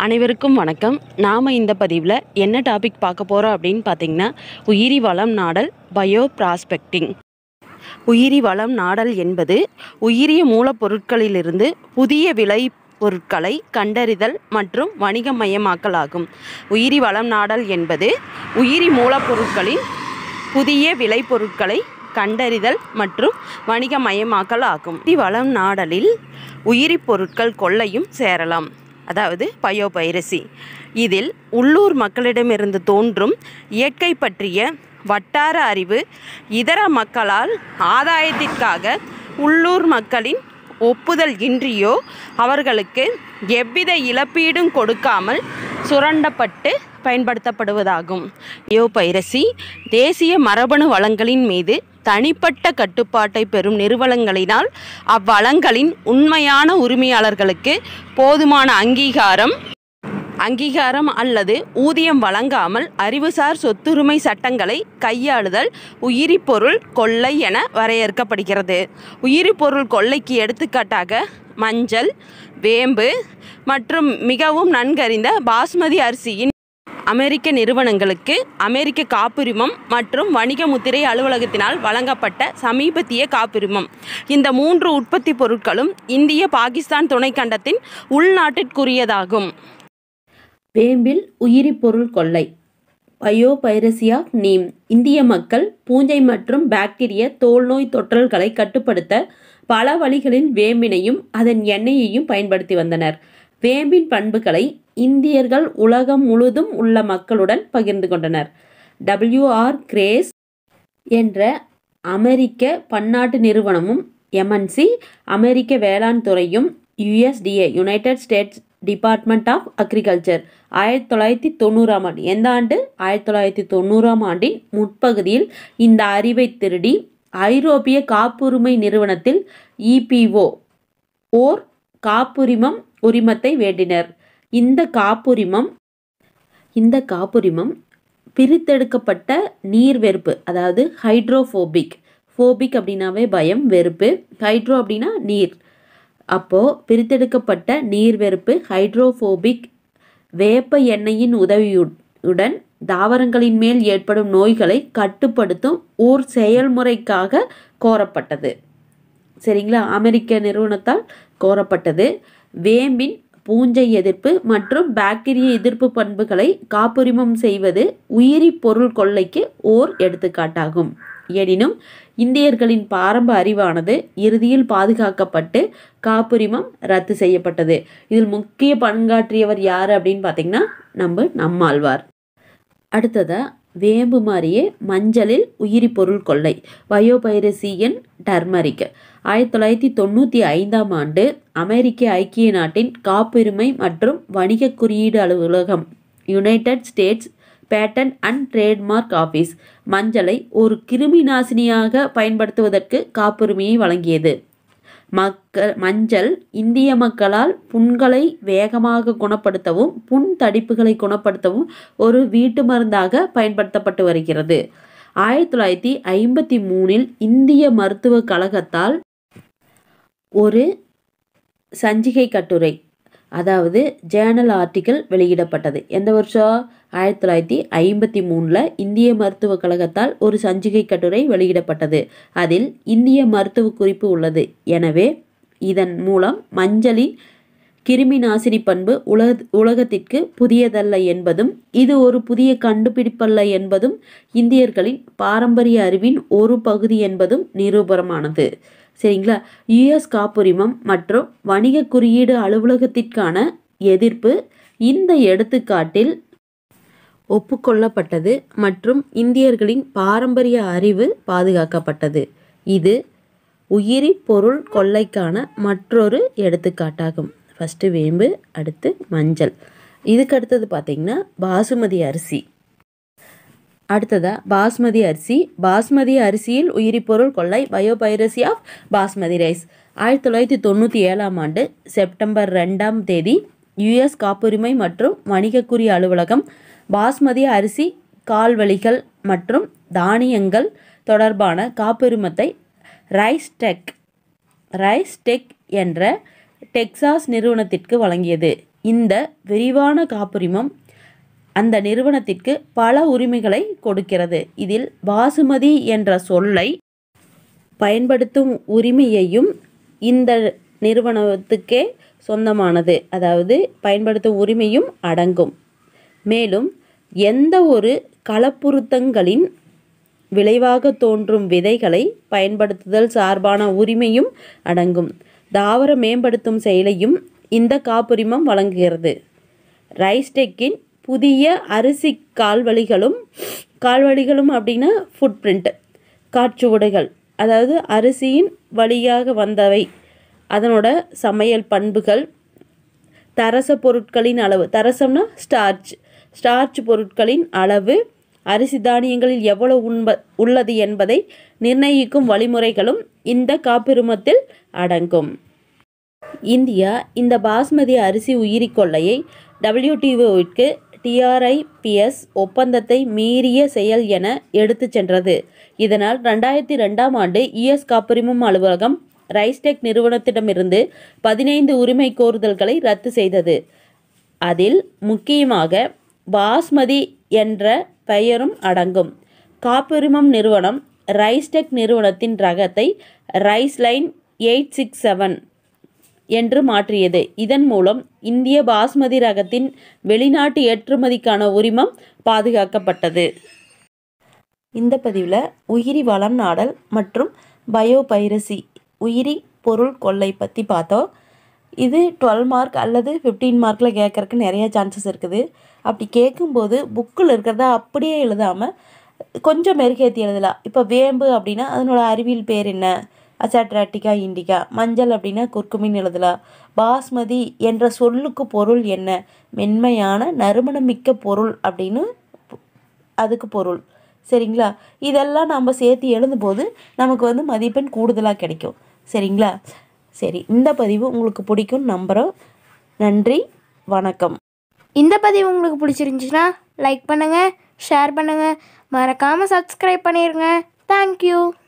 அனைவருக்கும் வணக்கம் நாம் இந்த பதிவில் என்ன டாபிக் பார்க்க போகிறோம் அப்படின்னு பார்த்தீங்கன்னா உயிரி வளம் நாடல் பயோ ப்ராஸ்பெக்டிங் உயிரி வளம் நாடல் என்பது உயிரிய மூலப்பொருட்களிலிருந்து புதிய விளை பொருட்களை கண்டறிதல் மற்றும் வணிகமயமாக்கல் ஆகும் உயிரி வளம் நாடல் என்பது உயிரி மூலப்பொருட்களின் புதிய விளைபொருட்களை கண்டறிதல் மற்றும் வணிகமயமாக்கல் ஆகும் உயிரி வளம் நாடலில் உயிரி பொருட்கள் கொள்ளையும் சேரலாம் அதாவது பயோபைரசி இதில் உள்ளூர் மக்களிடமிருந்து தோன்றும் இயற்கை பற்றிய வட்டார அறிவு இதர மக்களால் ஆதாயத்திற்காக உள்ளூர் மக்களின் ஒப்புதல் இன்றியோ அவர்களுக்கு எவ்வித இழப்பீடும் கொடுக்காமல் சுரண்டப்பட்டு பயன்படுத்தப்படுவதாகும் பயோபைரசி தேசிய மரபணு வளங்களின் மீது தனிப்பட்ட கட்டுப்பாட்டை பெறும் நிறுவனங்களினால் அவ்வளங்களின் உண்மையான உரிமையாளர்களுக்கு போதுமான அங்கீகாரம் அங்கீகாரம் அல்லது ஊதியம் வழங்காமல் அறிவுசார் சொத்துரிமை சட்டங்களை கையாளுதல் உயிரிப்பொருள் கொள்ளை என வரையறுக்கப்படுகிறது உயிரிப்பொருள் கொள்ளைக்கு எடுத்துக்காட்டாக மஞ்சள் வேம்பு மற்றும் மிகவும் நன்கறிந்த பாஸ்மதி அரிசியின் அமெரிக்க நிறுவனங்களுக்கு அமெரிக்க காப்புரிமம் மற்றும் வணிக முத்திரை அலுவலகத்தினால் வழங்கப்பட்ட சமீபத்திய காப்புரிமம் இந்த மூன்று உற்பத்தி பொருட்களும் இந்திய பாகிஸ்தான் துணைக்கண்டத்தின் உள்நாட்டிற்குரியதாகும் வேம்பில் உயிரி பொருள் கொள்ளை பயோபைரசியா நீம் இந்திய மக்கள் பூஞ்சை மற்றும் பாக்டீரிய தோல்நோய் தொற்றல்களை கட்டுப்படுத்த பல வழிகளில் வேம்பினையும் அதன் எண்ணெயையும் பயன்படுத்தி வந்தனர் வேம்பின் பண்புகளை இந்தியர்கள் உலகம் முழுதும் உள்ள மக்களுடன் பகிர்ந்து கொண்டனர் டபிள்யூஆர் கிரேஸ் என்ற அமெரிக்க பன்னாட்டு நிறுவனமும் எம்என்சி அமெரிக்க வேளாண் துறையும் USDA United States Department of Agriculture ஆயிரத்தி தொள்ளாயிரத்தி தொண்ணூறாம் ஆண்டு எந்த ஆண்டு ஆயிரத்தி தொள்ளாயிரத்தி தொண்ணூறாம் ஆண்டின் முற்பகுதியில் இந்த அறிவை திருடி ஐரோப்பிய காப்புரிமை நிறுவனத்தில் இபிஓ ஓர் காப்புரிமம் உரிமத்தை வேண்டினர் இந்த காப்புரிமம் இந்த காப்புரிமம் பிரித்தெடுக்கப்பட்ட நீர் வெறுப்பு அதாவது ஹைட்ரோஃபோபிக் ஃபோபிக் அப்படின்னாவே பயம் வெறுப்பு ஹைட்ரோ அப்படின்னா நீர் அப்போது பிரித்தெடுக்கப்பட்ட நீர் வெறுப்பு ஹைட்ரோஃபோபிக் வேப்ப எண்ணெயின் உதவியுடன் தாவரங்களின் மேல் ஏற்படும் நோய்களை கட்டுப்படுத்தும் ஓர் செயல்முறைக்காக கோரப்பட்டது சரிங்களா அமெரிக்க நிறுவனத்தால் கோரப்பட்டது வேம்பின் பூஞ்சை எதிர்ப்பு மற்றும் பாக்டீரிய எதிர்ப்பு பண்புகளை காப்புரிமம் செய்வது உயிரி பொருள் கொள்ளைக்கு ஓர் எடுத்துக்காட்டாகும் எனினும் இந்தியர்களின் பாரம்ப அறிவானது இறுதியில் பாதுகாக்கப்பட்டு காப்புரிமம் ரத்து செய்யப்பட்டது இதில் முக்கிய பங்காற்றியவர் யார் அப்படின்னு பார்த்தீங்கன்னா நம்ம நம்மாழ்வார் அடுத்ததா வேம்பு மாதிரியே மஞ்சளில் உயிரி பொருள் கொள்ளை பயோபைரசியன் டர்மரிக் ஆயிரத்தி தொள்ளாயிரத்தி தொண்ணூற்றி ஐந்தாம் ஆண்டு அமெரிக்க ஐக்கிய நாட்டின் காப்புரிமை மற்றும் வணிக குறியீடு அலுவலகம் United States patent and trademark office மஞ்சளை ஒரு கிருமி நாசினியாக பயன்படுத்துவதற்கு காப்புரிமையை வழங்கியது மக்கள் மஞ்சள் இந்திய மக்களால் புண்களை வேகமாக குணப்படுத்தவும் புண் தடிப்புகளை குணப்படுத்தவும் ஒரு வீட்டு மருந்தாக பயன்படுத்தப்பட்டு வருகிறது ஆயிரத்தி தொள்ளாயிரத்தி ஐம்பத்தி மூணில் இந்திய மருத்துவக் கழகத்தால் ஒரு சஞ்சிகை கட்டுரை அதாவது ஜேர்னல் ஆர்டிக்கல் வெளியிடப்பட்டது எந்த வருஷம் ஆயிரத்தி தொள்ளாயிரத்தி ஐம்பத்தி மூணில் இந்திய மருத்துவக் கழகத்தால் ஒரு சஞ்சிகை கட்டுரை வெளியிடப்பட்டது அதில் இந்திய மருத்துவ குறிப்பு உள்ளது எனவே இதன் மூலம் மஞ்சளின் கிருமி நாசினி பண்பு உலக உலகத்திற்கு புதியதல்ல என்பதும் இது ஒரு புதிய கண்டுபிடிப்பல்ல என்பதும் இந்தியர்களின் பாரம்பரிய அறிவின் ஒரு பகுதி என்பதும் நிரூபணமானது சரிங்களா யுஎஸ் காப்புரிமம் மற்றும் வணிக குறியீடு அலுவலகத்திற்கான எதிர்ப்பு இந்த எடுத்துக்காட்டில் ஒப்புக்கொள்ளப்பட்டது மற்றும் இந்தியர்களின் பாரம்பரிய அறிவு பாதுகாக்கப்பட்டது இது உயிரி பொருள் கொள்ளைக்கான மற்றொரு எடுத்துக்காட்டாகும் ஃபஸ்ட்டு வேம்பு அடுத்து மஞ்சள் இதுக்கு அடுத்தது பார்த்திங்கன்னா பாசுமதி அரிசி அடுத்ததாக பாஸ்மதி அரிசி பாஸ்மதி அரிசியில் உயிரிப்பொருள் கொள்ளை பயோபைரசி ஆஃப் பாஸ்மதி ரைஸ் ஆயிரத்தி தொள்ளாயிரத்தி தொண்ணூற்றி ஏழாம் ஆண்டு செப்டம்பர் ரெண்டாம் தேதி யுஎஸ் காப்புரிமை மற்றும் வணிகக்குறி அலுவலகம் பாஸ்மதி அரிசி கால்வழிகள் மற்றும் தானியங்கள் தொடர்பான காப்புரிமத்தை ரைஸ்டெக் ரைஸ்டெக் என்ற டெக்சாஸ் நிறுவனத்திற்கு வழங்கியது இந்த விரிவான காப்புரிமம் அந்த நிறுவனத்திற்கு பல உரிமைகளை கொடுக்கிறது இதில் பாசுமதி என்ற சொல்லை பயன்படுத்தும் உரிமையையும் இந்த நிறுவனத்துக்கே சொந்தமானது அதாவது பயன்படுத்தும் உரிமையும் அடங்கும் மேலும் எந்த ஒரு களப்புறுத்தங்களின் விளைவாக தோன்றும் விதைகளை பயன்படுத்துதல் சார்பான உரிமையும் அடங்கும் தாவர மேம்படுத்தும் செயலையும் இந்த காப்புரிமம் வழங்குகிறது ரைஸ்டெக்கின் புதிய அரிசி கால்வழிகளும் கால்வழிகளும் அப்படின்னா ஃபுட் பிரிண்ட் காற்றுவடுகள் அதாவது அரிசியின் வழியாக வந்தவை அதனோட சமையல் பண்புகள் தரச பொருட்களின் அளவு தரசம்னா ஸ்டார்ச் ஸ்டார்ச் பொருட்களின் அளவு அரிசி தானியங்களில் எவ்வளவு உண்ப உள்ளது என்பதை நிர்ணயிக்கும் வழிமுறைகளும் இந்த காப்புரிமத்தில் அடங்கும் இந்தியா இந்த பாஸ்மதி அரிசி உயிரி கொள்ளையை டபிள்யூடிஓவிற்கு டிஆர்ஐபிஎஸ் ஒப்பந்தத்தை மீறிய செயல் என எடுத்துச் சென்றது இதனால் ரெண்டாயிரத்தி ரெண்டாம் ஆண்டு யுஎஸ் காப்புரிமம் அலுவலகம் ரைஸ்டெக் நிறுவனத்திடமிருந்து பதினைந்து உரிமை கோருதல்களை ரத்து செய்தது அதில் முக்கியமாக பாஸ்மதி என்ற பெயரும் அடங்கும் காப்புரிமம் நிறுவனம் ரைஸ்டெக் நிறுவனத்தின் ரகத்தை ரைஸ்லைன் எயிட் சிக்ஸ் செவன் என்று மாற்றியது இதன் மூலம் இந்திய பாஸ்மதி ரகத்தின் வெளிநாட்டு ஏற்றுமதிக்கான உரிமம் பாதுகாக்கப்பட்டது இந்த பதிவில் உயிரி வளம் நாடல் மற்றும் பயோபைரசி உயிரி பொருள் கொள்ளை பற்றி பார்த்தோம் இது டுவெல் மார்க் அல்லது ஃபிஃப்டீன் மார்க்கில் கேட்கறக்கு நிறைய சான்சஸ் இருக்குது அப்படி கேட்கும்போது புக்கில் இருக்கிறத அப்படியே எழுதாமல் கொஞ்சம் மெருகேற்றி எழுதலாம் இப்போ வேம்பு அப்படின்னா அதனோட அறிவியல் பேர் என்ன அசாட்ராட்டிகா இண்டிகா மஞ்சள் அப்படின்னா குர்குமின் எழுதலாம் பாஸ்மதி என்ற சொல்லுக்கு பொருள் என்ன மென்மையான நறுமணமிக்க பொருள் அப்படின்னு அதுக்கு பொருள் சரிங்களா இதெல்லாம் நம்ம சேர்த்து எழுதும்போது நமக்கு வந்து மதிப்பெண் கூடுதலாக கிடைக்கும் சரிங்களா சரி இந்த பதிவு உங்களுக்கு பிடிக்கும் நம்புகிறோம் நன்றி வணக்கம் இந்த பதிவு உங்களுக்கு பிடிச்சிருந்துச்சுன்னா லைக் பண்ணுங்கள் ஷேர் பண்ணுங்கள் மறக்காமல் சப்ஸ்கிரைப் பண்ணிடுங்க தேங்க்யூ